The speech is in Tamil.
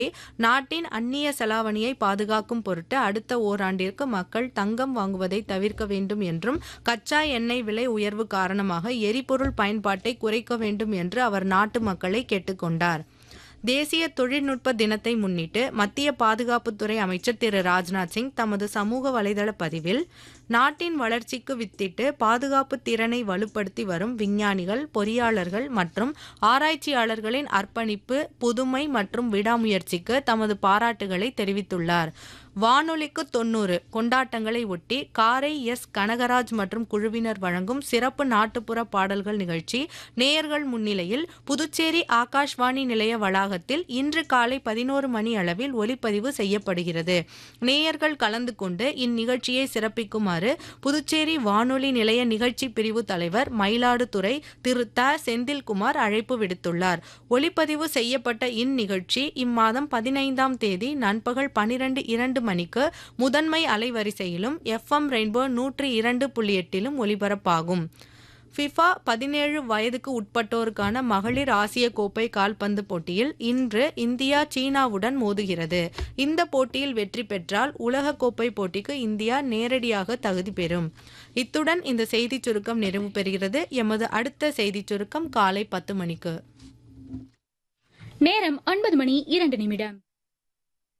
நாட்டின் அந்நிய செலாவணியை பாதுகாக்கும் பொருட்டு அடுத்த ஓராண்டிற்கு மக்கள் தங்கம் வாங்குவதை தவிர்க்க வேண்டும் என்றும் கச்சா எண்ணெய் விலை உயர்வு காரணமாக எரிபொருள் பயன்பாட்டை குறைக்க வேண்டும் என்று அவர் நாட்டு மக்களை கேட்டுக்கொண்டார் தேசிய தொழில்நுட்ப தினத்தை முன்னிட்டு மத்திய பாதுகாப்புத்துறை அமைச்சர் திரு ராஜ்நாத் சிங் தமது சமூக வலைதள பதிவில் நாட்டின் வளர்ச்சிக்கு வித்திட்டு பாதுகாப்பு திறனை வலுப்படுத்தி வரும் விஞ்ஞானிகள் பொறியாளர்கள் மற்றும் ஆராய்ச்சியாளர்களின் அர்ப்பணிப்பு புதுமை மற்றும் விடாமுயற்சிக்கு தமது பாராட்டுகளை தெரிவித்துள்ளார் வானொலிக்கு தொன்னூறு கொண்டாட்டங்களை ஒட்டி காரை எஸ் கனகராஜ் மற்றும் குழுவினர் வழங்கும் சிறப்பு நாட்டுப்புற பாடல்கள் நிகழ்ச்சி நேயர்கள் முன்னிலையில் புதுச்சேரி ஆகாஷ்வாணி நிலைய வளாகத்தில் இன்று காலை பதினோரு மணி அளவில் ஒலிப்பதிவு செய்யப்படுகிறது நேயர்கள் கலந்து கொண்டு இந்நிகழ்ச்சியை சிறப்பிக்குமாறு புதுச்சேரி வானொலி நிலைய நிகழ்ச்சி பிரிவு தலைவர் மயிலாடுதுறை திரு த செந்தில்குமார் அழைப்பு விடுத்துள்ளார் ஒலிப்பதிவு செய்யப்பட்ட இந்நிகழ்ச்சி இம்மாதம் பதினைந்தாம் தேதி நண்பகல் பனிரெண்டு இரண்டு மணிக்கு முதன்மை அலைவரிசையிலும் எஃப்எம் ரெயின்போ நூற்றி இரண்டு புள்ளி எட்டிலும் ஒலிபரப்பாகும் ஃபிஃபா பதினேழு வயதுக்கு உட்பட்டோருக்கான மகளிர் ஆசிய கோப்பை கால்பந்து போட்டியில் இன்று இந்தியா சீனாவுடன் மோதுகிறது இந்த போட்டியில் வெற்றி பெற்றால் உலக கோப்பை போட்டிக்கு இந்தியா நேரடியாக தகுதி பெறும் இத்துடன் இந்த செய்திச் சுருக்கம் நிறைவு பெறுகிறது எமது அடுத்த செய்திச் சுருக்கம் காலை பத்து மணிக்கு நேரம் ஒன்பது மணி இரண்டு நிமிடம்